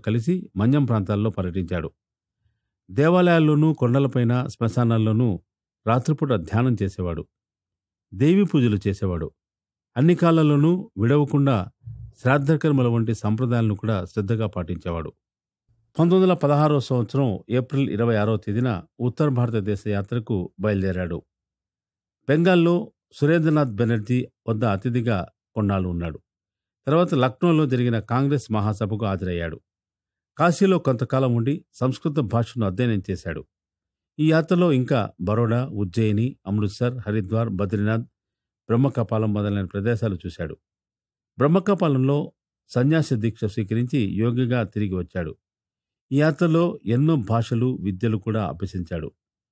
కలిసి మన్యం ప్రాంతాల్లో పర్యటించాడు దేవాలయాల్లోనూ కొండలపైన శ్మశానాల్లోనూ రాత్రిపూట ధ్యానం చేసేవాడు దేవి పూజలు చేసేవాడు అన్ని కాలాల్లోనూ విడవకుండా శ్రాద్ధకర్మల వంటి సంప్రదాయాలను కూడా శ్రద్ధగా పాటించేవాడు పంతొమ్మిది వందల పదహారవ సంవత్సరం ఏప్రిల్ ఇరవై ఆరవ తేదీన ఉత్తర భారతదేశ యాత్రకు బయలుదేరాడు బెంగాల్లో సురేంద్రనాథ్ బెనర్జీ వద్ద అతిథిగా కొన్నాళ్ళు ఉన్నాడు తర్వాత లక్నోలో జరిగిన కాంగ్రెస్ మహాసభకు హాజరయ్యాడు కాశీలో కొంతకాలం ఉండి సంస్కృత భాషను అధ్యయనం చేశాడు ఈ యాత్రలో ఇంకా బరోడా ఉజ్జయిని అమృత్సర్ హరిద్వార్ బద్రీనాథ్ బ్రహ్మకపాలం మొదలైన ప్రదేశాలు చూశాడు బ్రహ్మకపాలంలో సన్యాసి దీక్ష స్వీకరించి యోగిగా తిరిగి వచ్చాడు ఈ యాత్రలో ఎన్నో భాషలు విద్యలు కూడా అభ్యసించాడు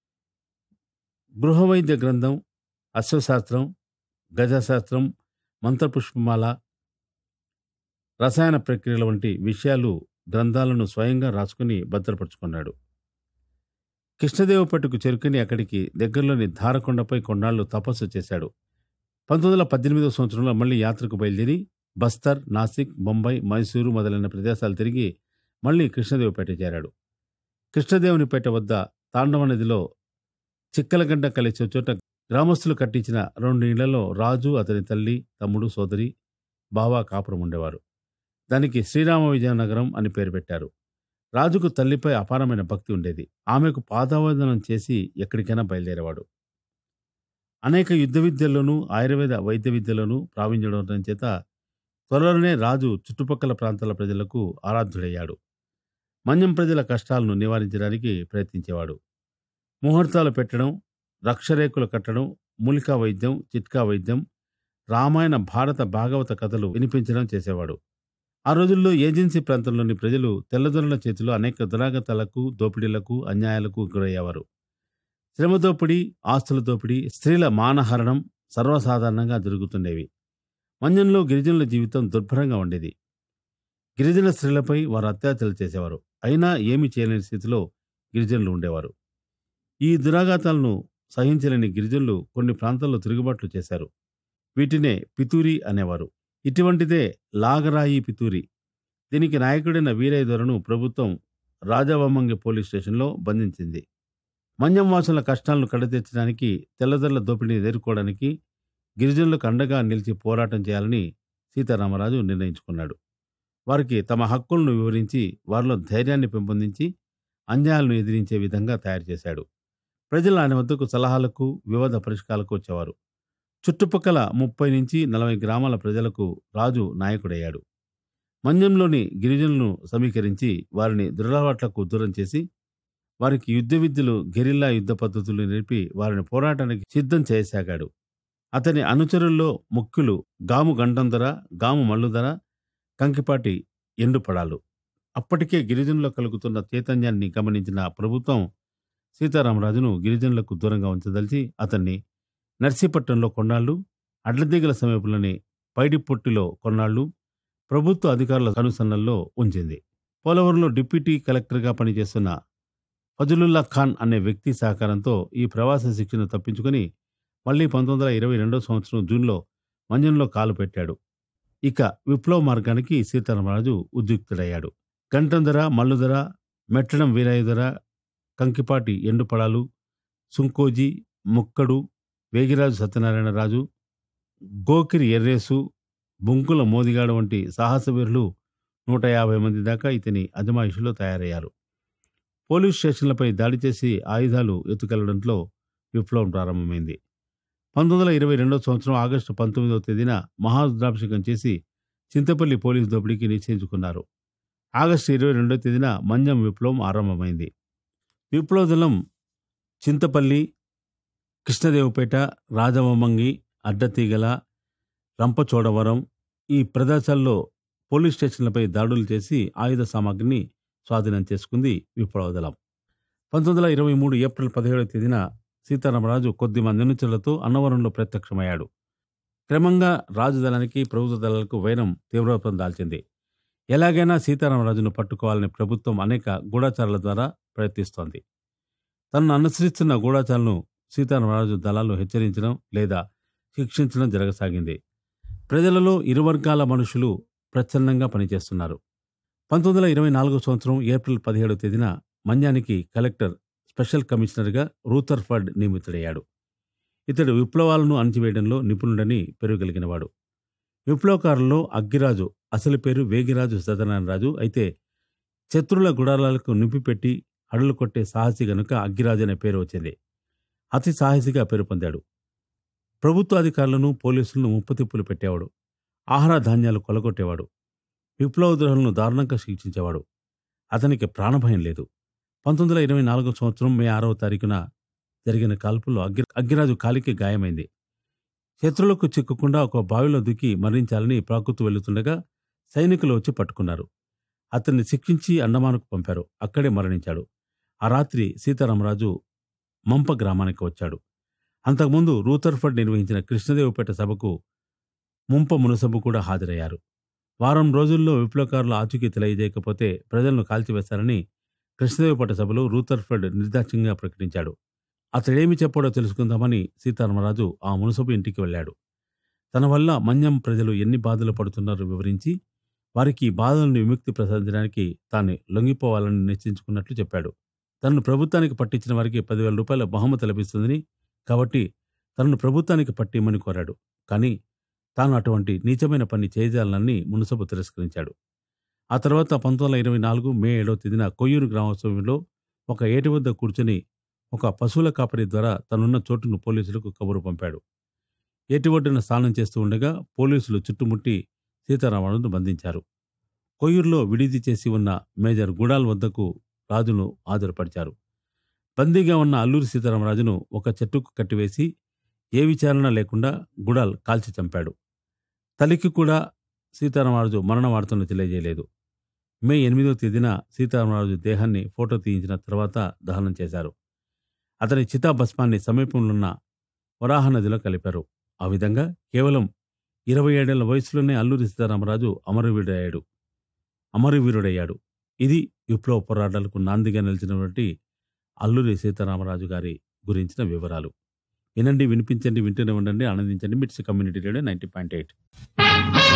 గృహవైద్య గ్రంథం అశ్వశాస్త్రం గజశాస్త్రం మంత్రపుష్పమాల రసాయన ప్రక్రియల వంటి విషయాలు గ్రంథాలను స్వయంగా రాసుకుని భద్రపరుచుకున్నాడు కృష్ణదేవపట్టుకు చేరుకుని అక్కడికి దగ్గరలోని ధారకొండపై కొన్నాళ్లు తపస్సు చేశాడు పంతొమ్మిది వందల పద్దెనిమిదవ సంవత్సరంలో మళ్ళీ యాత్రకు బయలుదేరి బస్తర్ నాసిక్ బొంబాయి మైసూరు మొదలైన ప్రదేశాలు తిరిగి మళ్ళీ కృష్ణదేవపేట చేరాడు కృష్ణదేవునిపేట వద్ద తాండవ నదిలో చిక్కలగడ్డ కలిసే చోట గ్రామస్తులు కట్టించిన రెండు ఇళ్లలో రాజు అతని తల్లి తమ్ముడు సోదరి బావా కాపురం ఉండేవారు దానికి శ్రీరామ విజయనగరం అని పేరు పెట్టారు రాజుకు తల్లిపై అపారమైన భక్తి ఉండేది ఆమెకు పాదావందనం చేసి ఎక్కడికైనా బయలుదేరేవాడు అనేక యుద్ధ విద్యల్లోనూ ఆయుర్వేద వైద్య విద్యలోనూ ప్రావీణ్యుడవడం చేత త్వరలోనే రాజు చుట్టుపక్కల ప్రాంతాల ప్రజలకు ఆరాధ్యుడయ్యాడు మన్యం ప్రజల కష్టాలను నివారించడానికి ప్రయత్నించేవాడు ముహూర్తాలు పెట్టడం రక్షరేకులు కట్టడం మూలికా వైద్యం చిట్కా వైద్యం రామాయణ భారత భాగవత కథలు వినిపించడం చేసేవాడు ఆ రోజుల్లో ఏజెన్సీ ప్రాంతంలోని ప్రజలు తెల్లదొరల చేతిలో అనేక దురాగతాలకు దోపిడీలకు అన్యాయాలకు గురయ్యేవారు శ్రమ దోపిడీ ఆస్తుల దోపిడీ స్త్రీల మానహరణం సర్వసాధారణంగా జరుగుతుండేవి మన్యంలో గిరిజనుల జీవితం దుర్భరంగా ఉండేది గిరిజన స్త్రీలపై వారు అత్యాచారాలు చేసేవారు అయినా ఏమీ చేయలేని స్థితిలో గిరిజనులు ఉండేవారు ఈ దురాఘాతాలను సహించలేని గిరిజనులు కొన్ని ప్రాంతాల్లో తిరుగుబాట్లు చేశారు వీటినే పితూరి అనేవారు ఇటువంటిదే లాగరాయి పితూరి దీనికి నాయకుడైన వీరయ్య దొరను ప్రభుత్వం రాజవమ్మంగి పోలీస్ స్టేషన్లో బంధించింది మన్యం వాసుల కష్టాలను కడతీర్చడానికి తెల్లదొరల దోపిడీని ఎదుర్కోవడానికి గిరిజనులకు అండగా నిలిచి పోరాటం చేయాలని సీతారామరాజు నిర్ణయించుకున్నాడు వారికి తమ హక్కులను వివరించి వారిలో ధైర్యాన్ని పెంపొందించి అన్యాయాలను ఎదిరించే విధంగా తయారు చేశాడు ప్రజలు ఆయన వద్దకు సలహాలకు వివాద పరిష్కారాలకు వచ్చేవారు చుట్టుపక్కల ముప్పై నుంచి నలభై గ్రామాల ప్రజలకు రాజు నాయకుడయ్యాడు మన్యంలోని గిరిజనులను సమీకరించి వారిని దురలవాట్లకు దూరం చేసి వారికి యుద్ధ విద్యలు గెరిల్లా యుద్ధ పద్ధతులు నేర్పి వారిని పోరాటానికి సిద్ధం చేయసాగాడు అతని అనుచరుల్లో ముఖ్యులు గాము గంటంధర గాము మల్లుధర కంకిపాటి ఎండుపడాలు అప్పటికే గిరిజనుల్లో కలుగుతున్న చైతన్యాన్ని గమనించిన ప్రభుత్వం సీతారామరాజును గిరిజనులకు దూరంగా ఉంచదలిచి అతన్ని నర్సీపట్నంలో కొన్నాళ్లు అడ్లదిగల సమీపంలోని పైడిపొట్టిలో కొన్నాళ్లు ప్రభుత్వ అధికారుల అనుసరణల్లో ఉంచింది పోలవరంలో డిప్యూటీ కలెక్టర్గా పనిచేస్తున్న ఫజలుల్లా ఖాన్ అనే వ్యక్తి సహకారంతో ఈ ప్రవాస శిక్షను తప్పించుకొని మళ్లీ పంతొమ్మిది వందల ఇరవై రెండో సంవత్సరం జూన్లో మంజంలో కాలు పెట్టాడు ఇక విప్లవ మార్గానికి సీతారామరాజు ఉద్యుక్తుడయ్యాడు గంటంధర మల్లుధర మెట్టడం వీరాయుధర కంకిపాటి ఎండుపడాలు సుంకోజీ ముక్కడు వేగిరాజు సత్యనారాయణరాజు గోకిరి ఎర్రేసు బొంకుల మోదిగాడు వంటి సాహసవీరులు నూట యాభై మంది దాకా ఇతని అజమాయిషిలో తయారయ్యారు పోలీస్ స్టేషన్లపై దాడి చేసి ఆయుధాలు ఎత్తుకెళ్లడంతో విప్లవం ప్రారంభమైంది పంతొమ్మిది వందల ఇరవై రెండో సంవత్సరం ఆగస్టు పంతొమ్మిదవ తేదీన మహారుద్రాభిషేకం చేసి చింతపల్లి పోలీసు దోపిడీకి నిశ్చయించుకున్నారు ఆగస్టు ఇరవై రెండో తేదీన మంజం విప్లవం ఆరంభమైంది విప్లవ దళం చింతపల్లి కృష్ణదేవపేట రాజవమంగి అడ్డతీగల రంపచోడవరం ఈ ప్రదేశాల్లో పోలీస్ స్టేషన్లపై దాడులు చేసి ఆయుధ సామాగ్రిని స్వాధీనం చేసుకుంది విప్లవ దళం పంతొమ్మిది వందల ఇరవై మూడు ఏప్రిల్ పదిహేడవ తేదీన సీతారామరాజు కొద్ది మంది అనుచరులతో అన్నవరంలో ప్రత్యక్షమయ్యాడు క్రమంగా రాజు దళానికి ప్రభుత్వ దళాలకు వైరం తీవ్రరూపం దాల్చింది ఎలాగైనా సీతారామరాజును పట్టుకోవాలని ప్రభుత్వం అనేక గూఢాచారాల ద్వారా ప్రయత్నిస్తోంది తనను అనుసరిస్తున్న గూఢాచారులను సీతారామరాజు దళాలు హెచ్చరించడం లేదా శిక్షించడం జరగసాగింది ప్రజలలో ఇరు వర్గాల మనుషులు ప్రచ్ఛన్నంగా పనిచేస్తున్నారు పంతొమ్మిది వందల ఇరవై నాలుగో సంవత్సరం ఏప్రిల్ పదిహేడవ తేదీన మన్యానికి కలెక్టర్ స్పెషల్ కమిషనర్గా రూథర్ఫర్డ్ నియమితుడయ్యాడు ఇతడు విప్లవాలను అణచివేయడంలో నిపుణుడని పెరుగలిగినవాడు విప్లవకారుల్లో అగ్గిరాజు అసలు పేరు వేగిరాజు సత్యనారాయణ రాజు అయితే శత్రుల గుడారాలకు నింపిపెట్టి హడలు కొట్టే సాహసి గనుక అగ్గిరాజు అనే పేరు వచ్చింది అతి సాహసిగా పేరు పొందాడు ప్రభుత్వ అధికారులను పోలీసులను ముప్పుతిప్పులు పెట్టేవాడు ఆహార ధాన్యాలు కొలగొట్టేవాడు విప్లవ ద్రోహులను దారుణంగా శిక్షించేవాడు అతనికి ప్రాణభయం లేదు పంతొమ్మిది వందల ఇరవై నాలుగో సంవత్సరం మే ఆరవ తారీఖున జరిగిన కాల్పుల్లో అగ్గి అగ్గిరాజు కాలికి గాయమైంది శత్రులకు చిక్కకుండా ఒక బావిలో దుక్కి మరణించాలని ప్రాకృతి వెళుతుండగా సైనికులు వచ్చి పట్టుకున్నారు అతన్ని శిక్షించి అండమానుకు పంపారు అక్కడే మరణించాడు ఆ రాత్రి సీతారామరాజు మంప గ్రామానికి వచ్చాడు అంతకుముందు రూథర్ఫర్డ్ నిర్వహించిన కృష్ణదేవపేట సభకు ముంప మునసబు కూడా హాజరయ్యారు వారం రోజుల్లో విప్లవకారుల ఆచూకీ తెలియజేయకపోతే ప్రజలను కాల్చివేస్తారని కృష్ణదేవపేట సభలో రూథర్ఫర్డ్ నిర్దాక్ష్యంగా ప్రకటించాడు అతడేమి చెప్పాడో తెలుసుకుందామని సీతారామరాజు ఆ మునసబు ఇంటికి వెళ్ళాడు తన వల్ల మన్యం ప్రజలు ఎన్ని బాధలు పడుతున్నారో వివరించి వారికి ఈ బాధలను విముక్తి ప్రసాదించడానికి తాను లొంగిపోవాలని నిశ్చయించుకున్నట్లు చెప్పాడు తనను ప్రభుత్వానికి పట్టించిన వారికి పదివేల రూపాయల బహుమతి లభిస్తుందని కాబట్టి తనను ప్రభుత్వానికి పట్టిమని కోరాడు కానీ తాను అటువంటి నీచమైన పని చేయజాలనని మునసబు తిరస్కరించాడు ఆ తర్వాత పంతొమ్మిది వందల ఇరవై నాలుగు మే ఏడవ తేదీన కొయ్యూరు గ్రామోత్సవంలో ఒక ఏటి వద్ద కూర్చొని ఒక పశువుల కాపరి ద్వారా తనున్న చోటును పోలీసులకు కబురు పంపాడు ఏటి ఒడ్డున స్నానం చేస్తూ ఉండగా పోలీసులు చుట్టుముట్టి సీతారామరాజును బంధించారు కొయ్యూరులో విడిది చేసి ఉన్న మేజర్ గుడాల్ వద్దకు రాజును హాజరుపరిచారు బందీగా ఉన్న అల్లూరి సీతారామరాజును ఒక చెట్టుకు కట్టివేసి ఏ విచారణ లేకుండా గుడాల్ కాల్చి చంపాడు తల్లికి కూడా సీతారామరాజు మరణ వార్తను తెలియజేయలేదు మే ఎనిమిదో తేదీన సీతారామరాజు దేహాన్ని ఫోటో తీయించిన తర్వాత దహనం చేశారు అతని చితాభస్మాన్ని సమీపంలోన్న వరాహ నదిలో కలిపారు ఆ విధంగా కేవలం ఇరవై ఏడేళ్ల వయసులోనే అల్లూరి సీతారామరాజు అమరవీరుడయ్యాడు అమరవీరుడయ్యాడు ఇది విప్లవ పోరాటాలకు నాందిగా నిలిచినటువంటి అల్లూరి సీతారామరాజు గారి గురించిన వివరాలు వినండి వినిపించండి వింటూనే ఉండండి ఆనందించండి MITS community radio ninety point eight